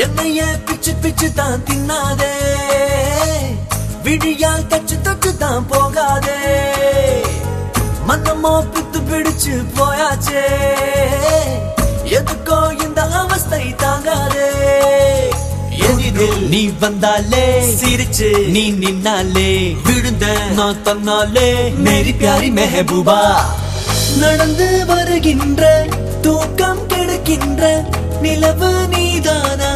என்னைய பிச்சு பிச்சு தான் தின்னாதே விழியால் தச்சு தச்சு தான் போகாதே மன்னமோ பித்து பிடிச்சு போயாச்சே எதுக்கோ இந்த அவஸ்தை தாங்காதே எதிரில் நீ வந்தாலே சிரிச்சு நீ நின்னாலே விழுந்த நான் தன்னாலே மேரி பியாரி மெஹபூபா நடந்து வருகின்ற தூக்கம் கெடுக்கின்ற நிலவு நீதானா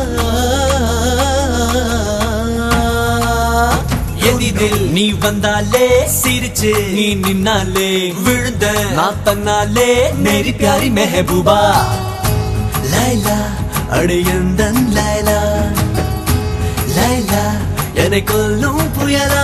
எதிரில் நீ வந்தாலே சிரிச்சு நீ நின்னாலே விழுந்த நான் தன்னாலே மேரி பியாரி மெஹபூபா லைலா அடையந்தன் லைலா லைலா என்னை கொல்லும் புயலா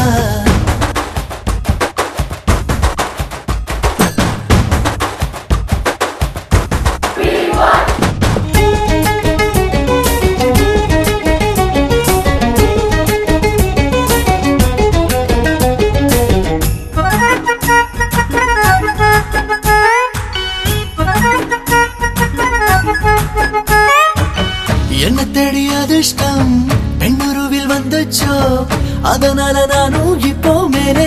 என்ன தேடி அதிர்ஷ்டம் பெண்ணுருவில் வந்துச்சோ அதனால நானும் இப்போ மேலே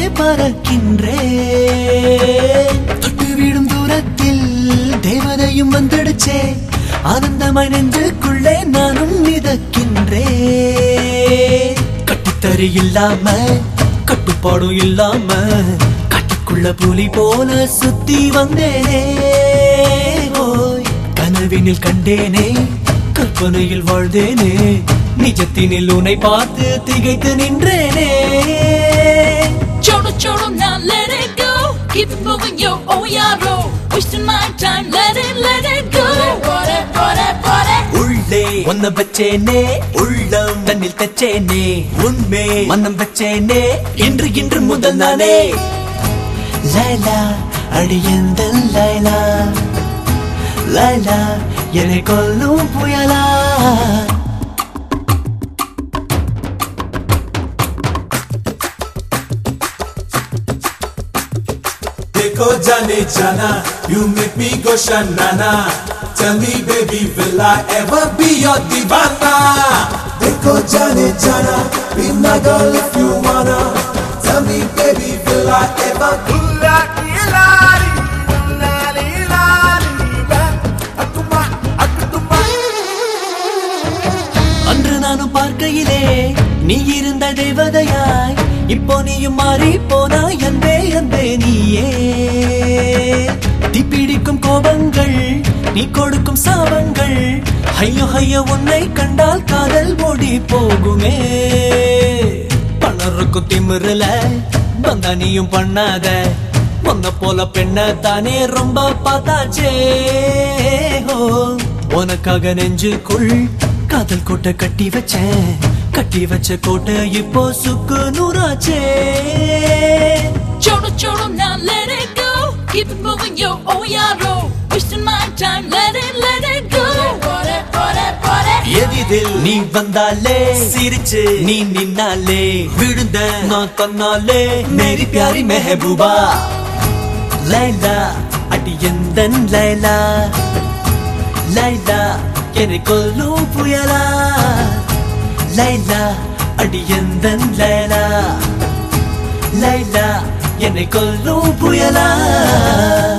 பறக்கின்றேன் தொட்டு விடும் தூரத்தில் தேவதையும் வந்துடுச்சே ஆனந்தமாய் நெஞ்சுக்குள்ளே நானும் மிதக்கின்றேன் கட்டுத்தறி இல்லாம கட்டுப்பாடும் இல்லாம கட்டுக்குள்ள புலி போல சுத்தி வந்தேனே ஓய் கனவினில் கண்டேனே கற்பனையில் வாழ்ந்தேனே நிஜத்தினில் உன்னை பார்த்து திகைத்து நின்றேனே Choro, choro, now let it go. Keep it moving, yo, oh yeah, bro. Wasting my time, let it, let it go. What it, what it, what it. உள்ளே ஒன்ன வச்சேனே உள்ளம் தன்னில் தச்சேனே உண்மை மன்னம் வச்சேனே இன்று இன்று முதல் நானே லைலா அடியந்தன் லைலா லைலா என்னை கொல்லும் புயலா देखो जाने जाना you make me go shanana tell me baby will I ever be your divana देखो जाने जाना be my girl if you wanna tell me baby will I ever அன்று நானும் பார்க்கையிலே நீ இருந்த தேவதையாய் இப்போ நீயும் மாறி போனாய் அன்பே அன்பே நீயே தீப்பிடிக்கும் கோபங்கள் நீ கொடுக்கும் சாபங்கள் ஐயோ ஐயோ உன்னை கண்டால் காதல் ஓடி போகுமே பணருக்கும் திமிருல வந்தா நீயும் பண்ணாத உன்ன போல பெண்ண தானே ரொம்ப பார்த்தாச்சே ஓ உனக்காக நெஞ்சுக்குள் காதல் கோட்டை கட்டி வச்சேன் கட்டி வச்ச கோட்டை இப்போ சுக்கு நூறாச்சே Choro, choro, now let it go. Keep it moving, yo, oh yeah, bro. Wasting my time, let it, let it go. What it, what it, what it. எதிரில் நீ வந்தாலே சிரிச்சு நீ நின்னாலே விழுந்த நான் தன்னாலே மேரி பியாரி மெஹபூபா லைலா அடி எந்தன் லைலா லைலா என்னை கொல்லும் புயலா லைலா அடி எந்தன் லைலா லைலா என்னை கொல்லும் புயலா